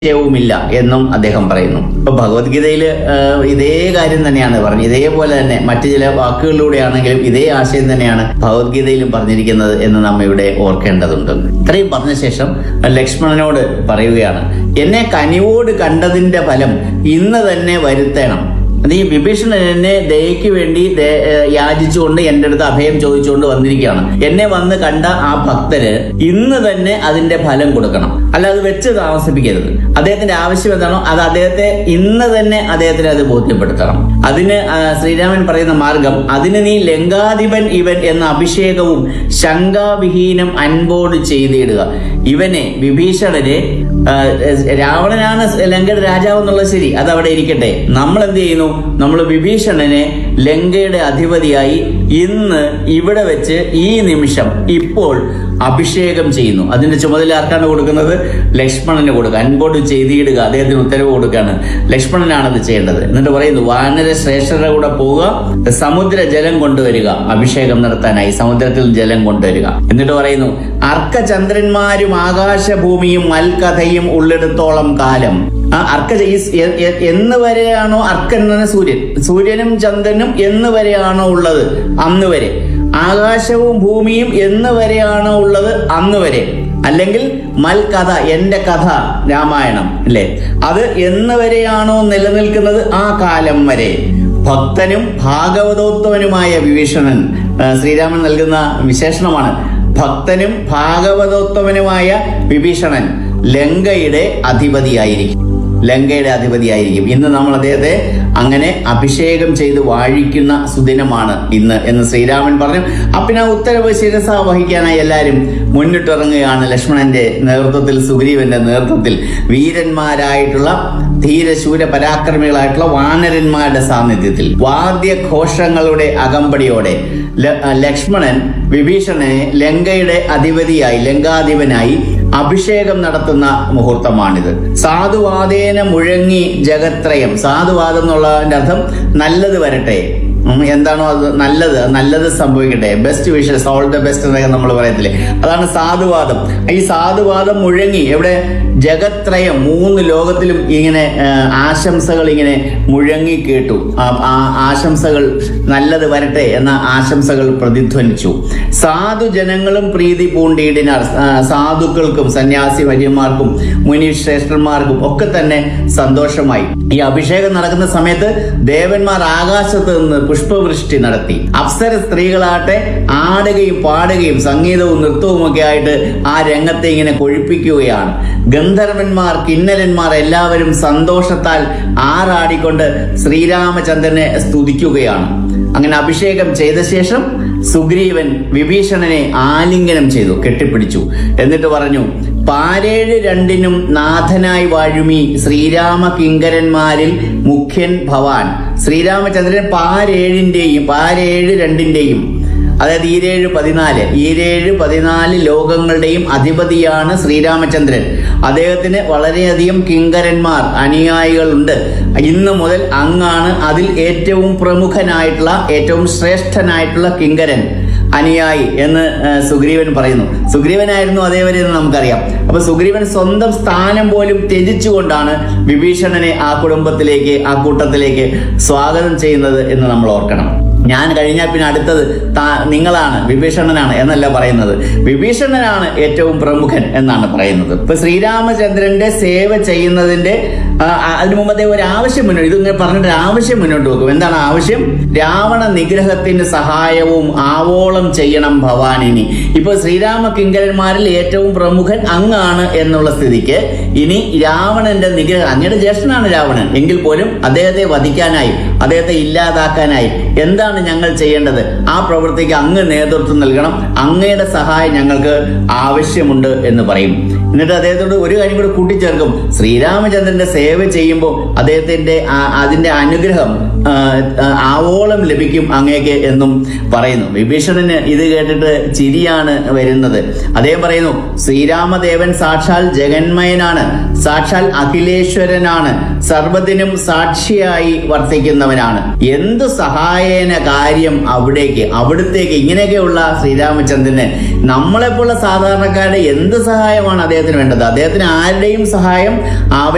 വുമില്ല എന്നും അദ്ദേഹം പറയുന്നു ഇപ്പൊ ഭഗവത്ഗീതയിൽ ഇതേ കാര്യം തന്നെയാണ് പറഞ്ഞത് ഇതേപോലെ തന്നെ മറ്റു ചില വാക്കുകളിലൂടെയാണെങ്കിലും ഇതേ ആശയം തന്നെയാണ് ഭഗവത്ഗീതയിലും പറഞ്ഞിരിക്കുന്നത് എന്ന് നാം ഇവിടെ ഓർക്കേണ്ടതുണ്ട് ഇത്രയും പറഞ്ഞ ശേഷം ലക്ഷ്മണനോട് പറയുകയാണ് എന്നെ കനിവോട് കണ്ടതിന്റെ ഫലം ഇന്ന് തന്നെ വരുത്തണം അത് ഈ വിഭീഷണൻ എന്നെ ദയയ്ക്ക് വേണ്ടി ദേ- ഏഹ് യാചിച്ചുകൊണ്ട് എന്റെ അടുത്ത് അഭയം ചോദിച്ചുകൊണ്ട് വന്നിരിക്കുകയാണ് എന്നെ വന്ന് കണ്ട ആ ഭക്തര് ഇന്ന് തന്നെ അതിന്റെ ഫലം കൊടുക്കണം അല്ലാതെ വെച്ച് താമസിപ്പിക്കരുത് അദ്ദേഹത്തിന്റെ ആവശ്യം എന്താണോ അത് അദ്ദേഹത്തെ ഇന്ന് തന്നെ അദ്ദേഹത്തിന് അത് ബോധ്യപ്പെടുത്തണം അതിന് ആ, ശ്രീരാമൻ പറയുന്ന മാർഗം അതിന് നീ ലങ്കാധിപൻ ഇവൻ എന്ന അഭിഷേകവും ശങ്കാവിഹീനം അൻപോട് ചെയ്തിടുക ഇവനെ വിഭീഷണനെ ആ, രാവണനാണ് ലങ്കയുടെ രാജാവ് എന്നുള്ളത് ശരി അത് അവിടെ ഇരിക്കട്ടെ നമ്മൾ എന്ത് ചെയ്യുന്നു നമ്മൾ വിഭീഷണനെ ലങ്കയുടെ അധിപതിയായി ഇന്ന് ഇവിടെ വെച്ച് ഈ നിമിഷം ഇപ്പോൾ അഭിഷേകം ചെയ്യുന്നു അതിന്റെ ചുമതല ആർക്കാണ് കൊടുക്കുന്നത് ലക്ഷ്മണന് കൊടുക്കുക അൻപോട് ചെയ്തിടുക അദ്ദേഹത്തിന് ഉത്തരവ് കൊടുക്കുകയാണ് ലക്ഷ്മണനാണ് അത് ചെയ്യേണ്ടത് എന്നിട്ട് പറയുന്നു വാനര ശ്രേഷ്ഠരുടെ കൂടെ പോവുക സമുദ്ര ജലം കൊണ്ടുവരിക അഭിഷേകം നടത്താനായി സമുദ്രത്തിൽ ജലം കൊണ്ടുവരിക എന്നിട്ട് പറയുന്നു അർക്കചന്ദ്രന്മാരും ആകാശഭൂമിയും മൽക്കഥയും ഉള്ളിടത്തോളം കാലം ആ അർക്ക ഈ സ് എ- എ- എന്ന് വരെയാണോ അർക്കൻ എന്ന് പറഞ്ഞാൽ സൂര്യൻ സൂര്യനും ചന്ദ്രനും എന്ന് വരെയാണോ ഉള്ളത് അന്ന് വരെ ആകാശവും ഭൂമിയും എന്ന് വരെയാണോ ഉള്ളത് അന്ന് വരെ അല്ലെങ്കിൽ മൽകഥ എന്റെ കഥ രാമായണം അല്ലേ അത് എന്ന് വരെയാണോ നിലനിൽക്കുന്നത് ആ കാലം വരെ ഭക്തനും ഭാഗവതോത്തമനുമായ വിഭീഷണൻ ആ, ശ്രീരാമൻ നൽകുന്ന വിശേഷണമാണ് ഭക്തനും ഭാഗവതോത്തമനുമായ വിഭീഷണൻ ലങ്കയുടെ അധിപതിയായിരിക്കും ലങ്കയുടെ അധിപതിയായിരിക്കും ഇന്ന് നമ്മൾ അദ്ദേഹത്തെ അങ്ങനെ അഭിഷേകം ചെയ്ത് വാഴിക്കുന്ന സുദിനമാണ് ഇന്ന് എന്ന് ശ്രീരാമൻ പറഞ്ഞു അപ്പിന ഉത്തരവ് ശിരസ വഹിക്കാനായി എല്ലാവരും മുന്നിട്ടിറങ്ങുകയാണ് ലക്ഷ്മണന്റെ നേതൃത്വത്തിൽ സുഗ്രീവന്റെ നേതൃത്വത്തിൽ വീരന്മാരായിട്ടുള്ള ധീരശൂര പരാക്രമികളായിട്ടുള്ള വാനരന്മാരുടെ സാന്നിധ്യത്തിൽ വാദ്യഘോഷങ്ങളുടെ അകമ്പടിയോടെ ല- ലക്ഷ്മണൻ വിഭീഷണനെ ലങ്കയുടെ അധിപതിയായി ലങ്കാധിപനായി അഭിഷേകം നടത്തുന്ന മുഹൂർത്തമാണിത് സാധുവാദേന മുഴങ്ങി ജഗത്രയം സാധുവാദം എന്നുള്ളതിന്റെ അർത്ഥം നല്ലത് വരട്ടെ ഉം, എന്താണോ അത് നല്ലത് അത് നല്ലത് സംഭവിക്കട്ടെ best wishes all the best എന്നൊക്കെ നമ്മൾ പറയത്തില്ലേ അതാണ് സാധുവാദം ഈ സാധുവാദം മുഴങ്ങി എവിടെ ജഗത്രയം മൂന്ന് ലോകത്തിലും ഇങ്ങനെ ആ, ആശംസകൾ ഇങ്ങനെ മുഴങ്ങി കേട്ടു ആ ആ ആശംസകൾ നല്ലത് വരട്ടെ എന്ന ആശംസകൾ പ്രതിധ്വനിച്ചു സാധു ജനങ്ങളും പ്രീതി പൂണ്ടിയിടിനാർ ആ, സാധുക്കൾക്കും സന്യാസി വര്യന്മാർക്കും മുനിശ്രേഷ്ഠന്മാർക്കും ഒക്കെ തന്നെ സന്തോഷമായി ഈ അഭിഷേകം നടക്കുന്ന സമയത്ത് ദേവന്മാർ ആകാശത്ത് നിന്ന് പുഷ്പവൃഷ്ടി നടത്തി അപ്സര സ്ത്രീകളാട്ടെ ആടുകയും പാടുകയും സംഗീതവും നൃത്തവും ഒക്കെ ആയിട്ട് ആ രംഗത്തെ ഇങ്ങനെ കൊഴിപ്പിക്കുകയാണ് ഗന്ധർവന്മാർ കിന്നരന്മാർ എല്ലാവരും സന്തോഷത്താൽ ആറാടിക്കൊണ്ട് ശ്രീരാമചന്ദ്രനെ സ്തുതിക്കുകയാണ് അങ്ങനെ അഭിഷേകം ചെയ്ത ശേഷം സുഗ്രീവൻ വിഭീഷണനെ ആലിംഗനം ചെയ്തു കെട്ടിപ്പിടിച്ചു എന്നിട്ട് പറഞ്ഞു പാരേഴ് രണ്ടിനും നാഥനായി വാഴുമി ശ്രീരാമ കിങ്കരന്മാരിൽ മുഖ്യൻ ഭവാൻ ശ്രീരാമചന്ദ്രൻ പാരേഴിന്റെയും പാരേഴ് രണ്ടിന്റെയും അതായത് ഈരേഴ് പതിനാല് ഈരേഴ് പതിനാല് ലോകങ്ങളുടെയും അധിപതിയാണ് ശ്രീരാമചന്ദ്രൻ അദ്ദേഹത്തിന് വളരെയധികം കിങ്കരന്മാർ അനുയായികളുണ്ട് ഇന്ന് മുതൽ അങ്ങാണ് അതിൽ ഏറ്റവും പ്രമുഖനായിട്ടുള്ള ഏറ്റവും ശ്രേഷ്ഠനായിട്ടുള്ള കിങ്കരൻ അനുയായി എന്ന് ആ, സുഗ്രീവൻ പറയുന്നു സുഗ്രീവനായിരുന്നു അതേവരെ എന്ന് നമുക്കറിയാം അപ്പൊ സുഗ്രീവൻ സ്വന്തം സ്ഥാനം പോലും ത്യജിച്ചുകൊണ്ടാണ് വിഭീഷണനെ ആ കുടുംബത്തിലേക്ക് ആ കൂട്ടത്തിലേക്ക് സ്വാഗതം ചെയ്യുന്നത് എന്ന് നമ്മൾ ഓർക്കണം ഞാൻ കഴിഞ്ഞാൽ പിന്നെ അടുത്തത് താ- നിങ്ങളാണ് വിഭീഷണനാണ് എന്നല്ല പറയുന്നത് വിഭീഷണനാണ് ഏറ്റവും പ്രമുഖൻ എന്നാണ് പറയുന്നത് ഇപ്പൊ ശ്രീരാമചന്ദ്രന്റെ സേവ ചെയ്യുന്നതിന്റെ ആ, ആ, അതിനു മുമ്പ് അദ്ദേഹം ഒരു ആവശ്യം മുന്നോട്ട് ഇത് ഇങ്ങനെ പറഞ്ഞിട്ട് ഒരു ആവശ്യം മുന്നോട്ട് വെക്കും എന്താണ് ആവശ്യം രാവണ നിഗ്രഹത്തിന് സഹായവും ആവോളം ചെയ്യണം ഭവാനിനി ഇപ്പൊ ശ്രീരാമ കിങ്കരന്മാരിൽ ഏറ്റവും പ്രമുഖൻ അങ്ങാണ് എന്നുള്ള സ്ഥിതിക്ക് ഇനി രാവണന്റെ നിഗ്രഹം അങ്ങയുടെ ജ്യേഷ്ഠനാണ് രാവണൻ എങ്കിൽ പോലും അദ്ദേഹത്തെ വധിക്കാനായി അദ്ദേഹത്തെ ഇല്ലാതാക്കാനായി എന്താണ് ഞങ്ങൾ ചെയ്യേണ്ടത് ആ പ്രവൃത്തിക്ക് അങ്ങ് നേതൃത്വം നൽകണം അങ്ങയുടെ സഹായം ഞങ്ങൾക്ക് ആവശ്യമുണ്ട് എന്ന് പറയും എന്നിട്ട് അദ്ദേഹത്തോട് ഒരു കാര്യം കൂടെ കൂട്ടിച്ചേർക്കും ശ്രീരാമചന്ദ്രന്റെ സേവ ചെയ്യുമ്പോൾ അദ്ദേഹത്തിന്റെ ആ- അതിന്റെ അനുഗ്രഹം ആ, ആ, ആവോളം ലഭിക്കും അങ്ങേക്ക് എന്നും പറയുന്നു വിഭീഷണന് ഇത് കേട്ടിട്ട് ചിരിയാണ് വരുന്നത് അദ്ദേഹം പറയുന്നു ശ്രീരാമദേവൻ സാക്ഷാൽ ജഗന്മയനാണ് സാക്ഷാൽ അഖിലേശ്വരനാണ് സർവത്തിനും സാക്ഷിയായി വർത്തിക്കുന്നവനാണ് എന്തു സഹായേന കാര്യം അവിടേക്ക് അവിടത്തേക്ക് ഇങ്ങനെയൊക്കെയുള്ള ശ്രീരാമചന്ദ്രന് നമ്മളെപ്പോലുള്ള സാധാരണക്കാരുടെ എന്ത് സഹായമാണ് അദ്ദേഹത്തിന് വേണ്ടത് അദ്ദേഹത്തിന് ആരുടെയും സഹായം ആവശ്യം